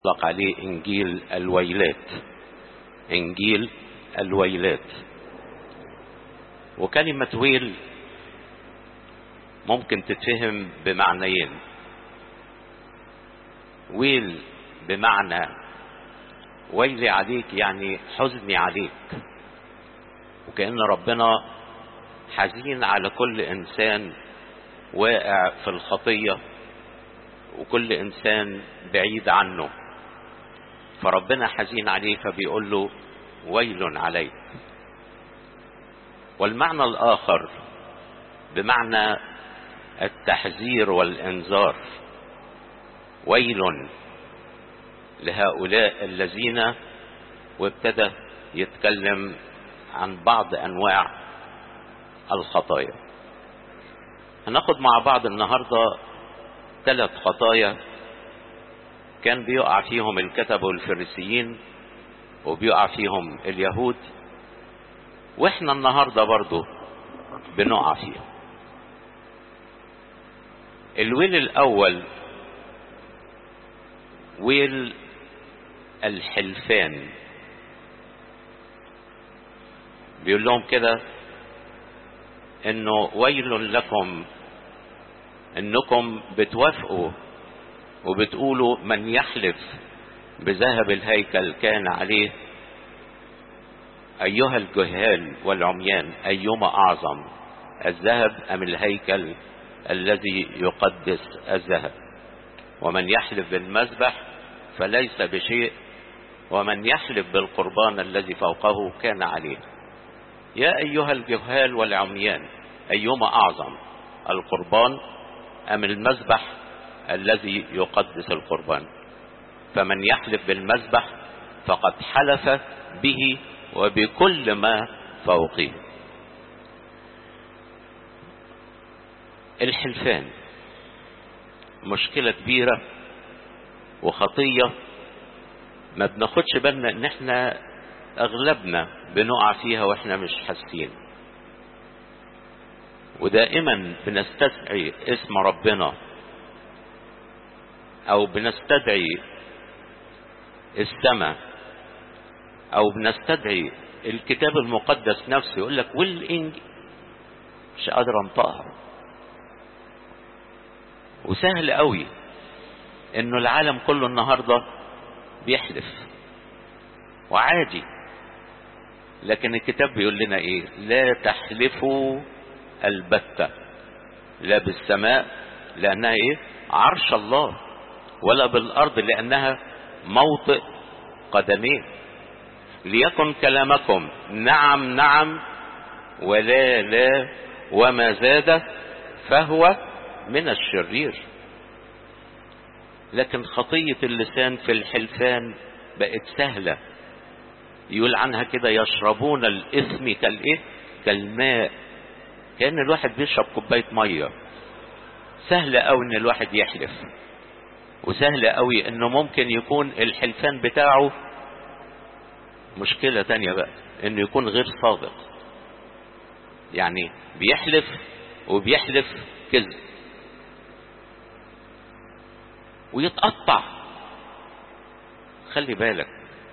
يطلق عليه انجيل الويلات انجيل الويلات وكلمة ويل ممكن تتفهم بمعنيين ويل بمعنى ويلي عليك يعني حزني عليك وكأن ربنا حزين على كل إنسان واقع في الخطية وكل إنسان بعيد عنه فربنا حزين عليه فبيقول له ويل عليك والمعنى الآخر بمعنى التحذير والإنذار ويل لهؤلاء الذين وابتدى يتكلم عن بعض أنواع الخطايا هناخد مع بعض النهارده ثلاث خطايا كان بيقع فيهم الكتب والفريسيين وبيقع فيهم اليهود واحنا النهارده برضو بنقع فيهم الويل الاول ويل الحلفان بيقول لهم كده انه ويل لكم انكم بتوافقوا وبتقولوا من يحلف بذهب الهيكل كان عليه ايها الجهال والعميان ايما اعظم الذهب ام الهيكل الذي يقدس الذهب ومن يحلف بالمذبح فليس بشيء ومن يحلف بالقربان الذي فوقه كان عليه يا ايها الجهال والعميان ايما اعظم القربان ام المذبح الذي يقدس القربان فمن يحلف بالمذبح فقد حلف به وبكل ما فوقه الحلفان مشكلة كبيرة وخطية ما بناخدش بالنا ان احنا اغلبنا بنقع فيها واحنا مش حاسين ودائما بنستدعي اسم ربنا او بنستدعي السماء او بنستدعي الكتاب المقدس نفسه يقول لك والانج مش قادر انطقها وسهل قوي انه العالم كله النهارده بيحلف وعادي لكن الكتاب بيقول لنا ايه لا تحلفوا البتة لا بالسماء لانها ايه عرش الله ولا بالارض لانها موطئ قدميه ليكن كلامكم نعم نعم ولا لا وما زاد فهو من الشرير لكن خطية اللسان في الحلفان بقت سهلة يقول عنها كده يشربون الإثم كالإيه كالماء كأن الواحد بيشرب كوباية مية سهل قوي ان الواحد يحلف وسهل قوي انه ممكن يكون الحلفان بتاعه مشكلة تانية بقى انه يكون غير صادق يعني بيحلف وبيحلف كذب ويتقطع خلي بالك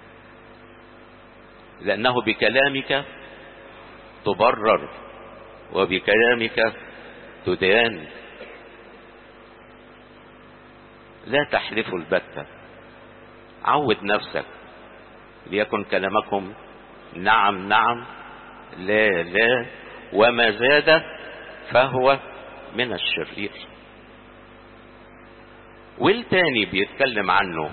لأنه بكلامك تبرر وبكلامك تدان لا تحلفوا البتة عود نفسك ليكن كلامكم نعم نعم لا لا وما زاد فهو من الشرير والتاني بيتكلم عنه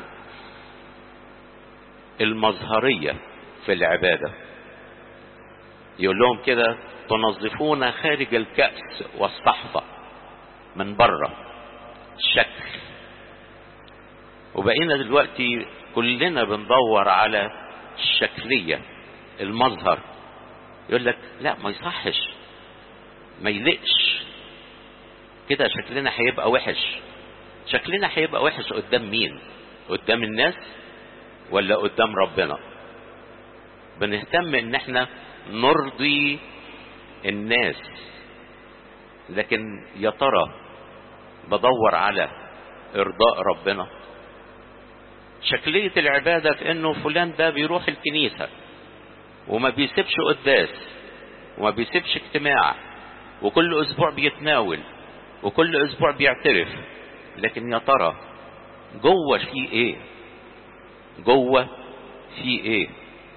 المظهرية في العبادة يقول لهم كده تنظفون خارج الكأس والصحفة من بره الشكل وبقينا دلوقتي كلنا بندور على الشكلية المظهر يقول لك لا ما يصحش ما يلقش كده شكلنا هيبقى وحش شكلنا هيبقى وحش قدام مين قدام الناس ولا قدام ربنا بنهتم ان احنا نرضي الناس لكن يا ترى بدور على ارضاء ربنا شكلية العبادة في انه فلان ده بيروح الكنيسة وما بيسيبش قداس وما بيسيبش اجتماع وكل اسبوع بيتناول وكل اسبوع بيعترف لكن يا ترى جوه في ايه جوه في ايه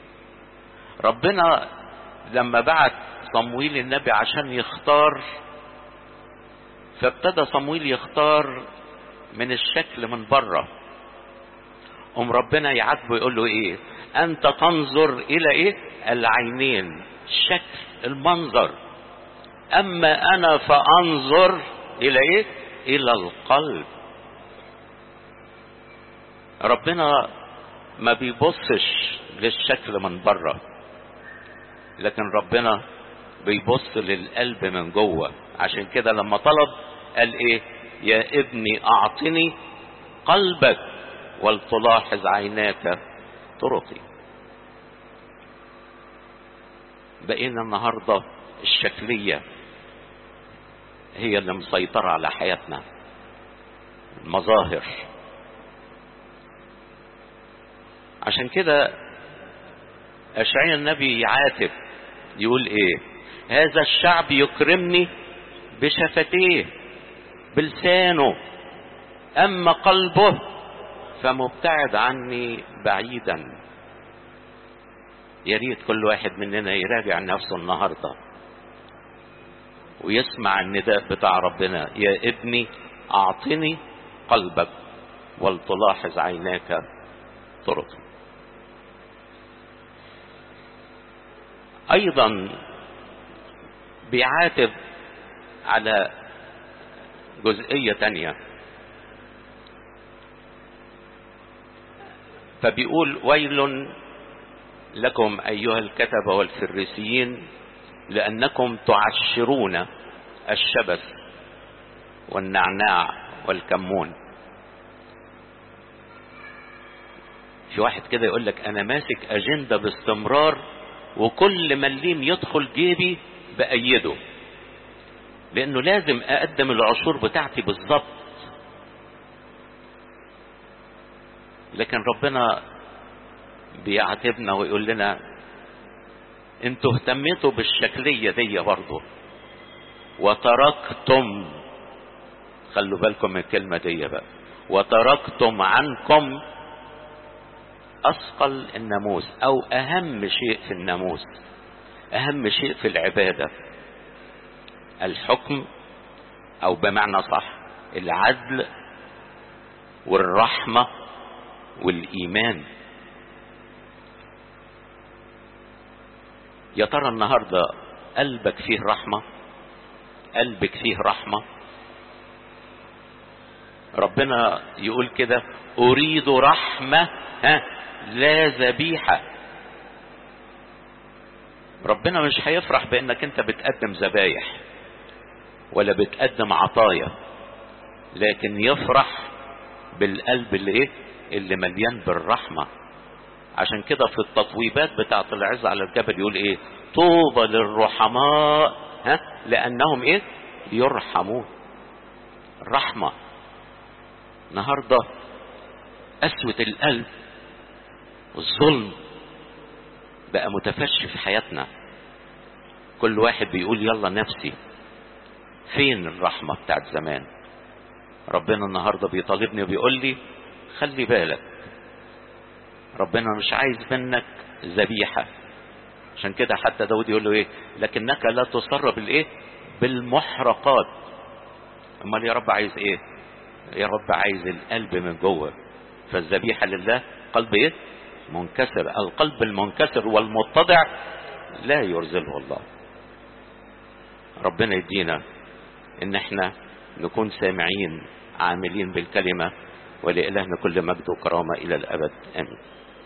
ربنا لما بعت صمويل النبي عشان يختار فابتدى صمويل يختار من الشكل من بره قام ربنا يعاتبه يقول له ايه انت تنظر الى ايه العينين الشكل المنظر اما انا فانظر الى ايه الى القلب ربنا ما بيبصش للشكل من بره لكن ربنا بيبص للقلب من جوه عشان كده لما طلب قال ايه يا ابني اعطني قلبك ولتلاحظ عيناك طرقي بقينا النهارده الشكليه هي اللي مسيطره على حياتنا المظاهر عشان كده اشعياء النبي يعاتب يقول ايه هذا الشعب يكرمني بشفتيه بلسانه اما قلبه فمبتعد عني بعيدا يا ريت كل واحد مننا يراجع نفسه النهارده ويسمع النداء بتاع ربنا يا ابني اعطني قلبك ولتلاحظ عيناك طرقي ايضا بيعاتب على جزئية تانية فبيقول ويل لكم أيها الكتبة والفريسيين لأنكم تعشرون الشبث والنعناع والكمون في واحد كده يقول لك أنا ماسك أجندة باستمرار وكل مليم يدخل جيبي بأيده لأنه لازم أقدم العشور بتاعتي بالظبط لكن ربنا بيعاتبنا ويقول لنا انتوا اهتميتوا بالشكلية دي برضه وتركتم خلوا بالكم من الكلمة دي بقى وتركتم عنكم أثقل الناموس أو أهم شيء في الناموس أهم شيء في العبادة الحكم أو بمعنى صح العدل والرحمة والإيمان يا ترى النهاردة قلبك فيه رحمة قلبك فيه رحمة ربنا يقول كده أريد رحمة ها لا ذبيحة ربنا مش هيفرح بانك انت بتقدم ذبايح ولا بتقدم عطايا لكن يفرح بالقلب اللي ايه اللي مليان بالرحمة عشان كده في التطويبات بتاعة العز على الجبل يقول ايه طوبى للرحماء ها لانهم ايه يرحمون الرحمة النهاردة قسوة القلب والظلم بقى متفشي في حياتنا كل واحد بيقول يلا نفسي فين الرحمة بتاعت زمان ربنا النهاردة بيطالبني وبيقول لي خلي بالك ربنا مش عايز منك ذبيحة عشان كده حتى داود يقول له ايه لكنك لا تصر بالايه بالمحرقات امال يا رب عايز ايه يا رب عايز القلب من جوه فالذبيحة لله قلب ايه منكسر القلب المنكسر والمتضع لا يرزله الله ربنا يدينا ان احنا نكون سامعين عاملين بالكلمة ولإلهنا كل مجد وكرامة إلى الأبد آمين